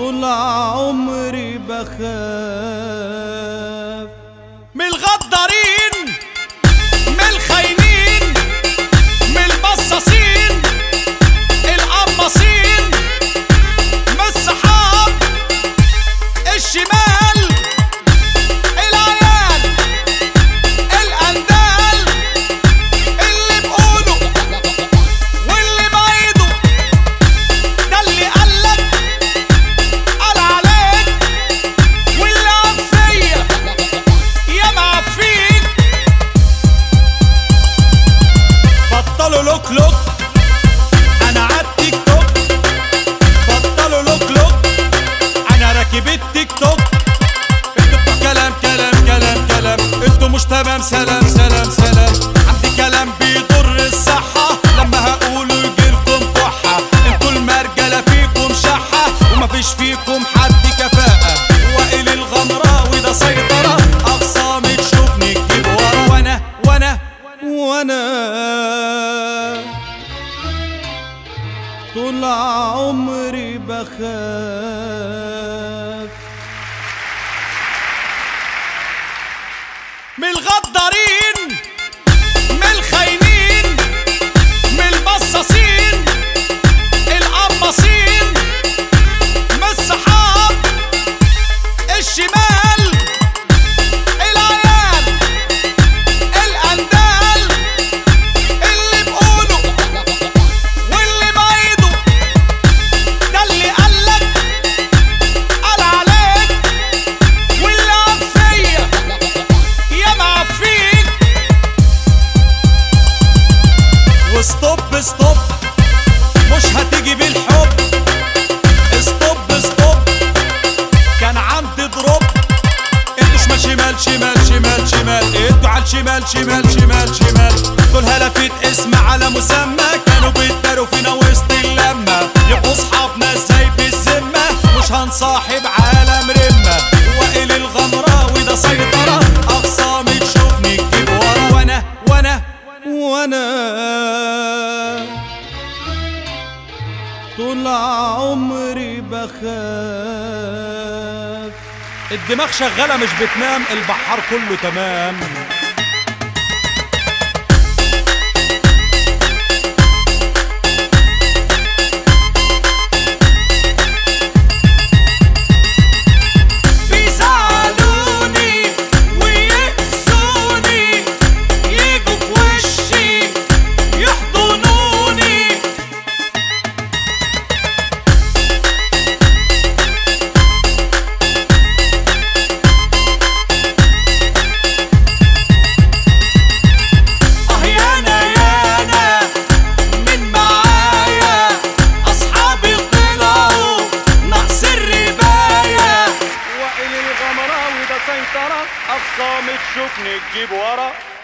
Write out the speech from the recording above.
طول عمري بخاف من الغدارين من الخاينين من البصاصين القماصين من الصحاب الشمال العيال الاندال اللي بقوله واللي بعيده ده اللي قالك قال عليك واللي عب فيا يا معب فيك بطلوا لوك لوك انا عالتيك توك بطلوا لوك لوك انا راكب التيك توك انتوا بتوع كلام كلام كلام كلام انتوا مش تمام سلام سلام سلام عندي كلام بيضر الصحة لما هقوله يجيلكم كحة انتوا المرجلة فيكم شحة ومفيش فيكم حد كفاءة وائل الغمراوي ده سيطرة أقسامي تشوفني تجيب ورا وانا وانا وانا طول عمري بخاف من الغدارين من الخاينين من البصاصين القماصين من الصحاب الشمال العيال الاندال اللي بقوله واللي بعيده ده اللي قالك قال عليك واللي عب فيا يا معب فيك وستوب ستوب مش هتيجي بالحب ستوب ستوب كان عندي دروب انتوا شمال شمال شمال شمال شمال انتوا على الشمال شمال شمال شمال دول هلفت اسم على مسمى كانوا بيتداروا فينا وسط اللمة يبقوا صحابنا ازاي بالذمة مش هنصاحب عالم رمة وائل الغمراوي ده سيطرة اخصامي تشوفني تجيب ورا وانا وانا وانا طول عمري بخاف الدماغ شغالة مش بتنام البحار كله تمام بيزعلوني ويقسوني يجوا في وشي يحضنوني اه يانا يانا من معايا اصحابي طلعوا نقص الربايه وائل الغمراوي ده سيطرة أقصى تشوفني تجيب ورا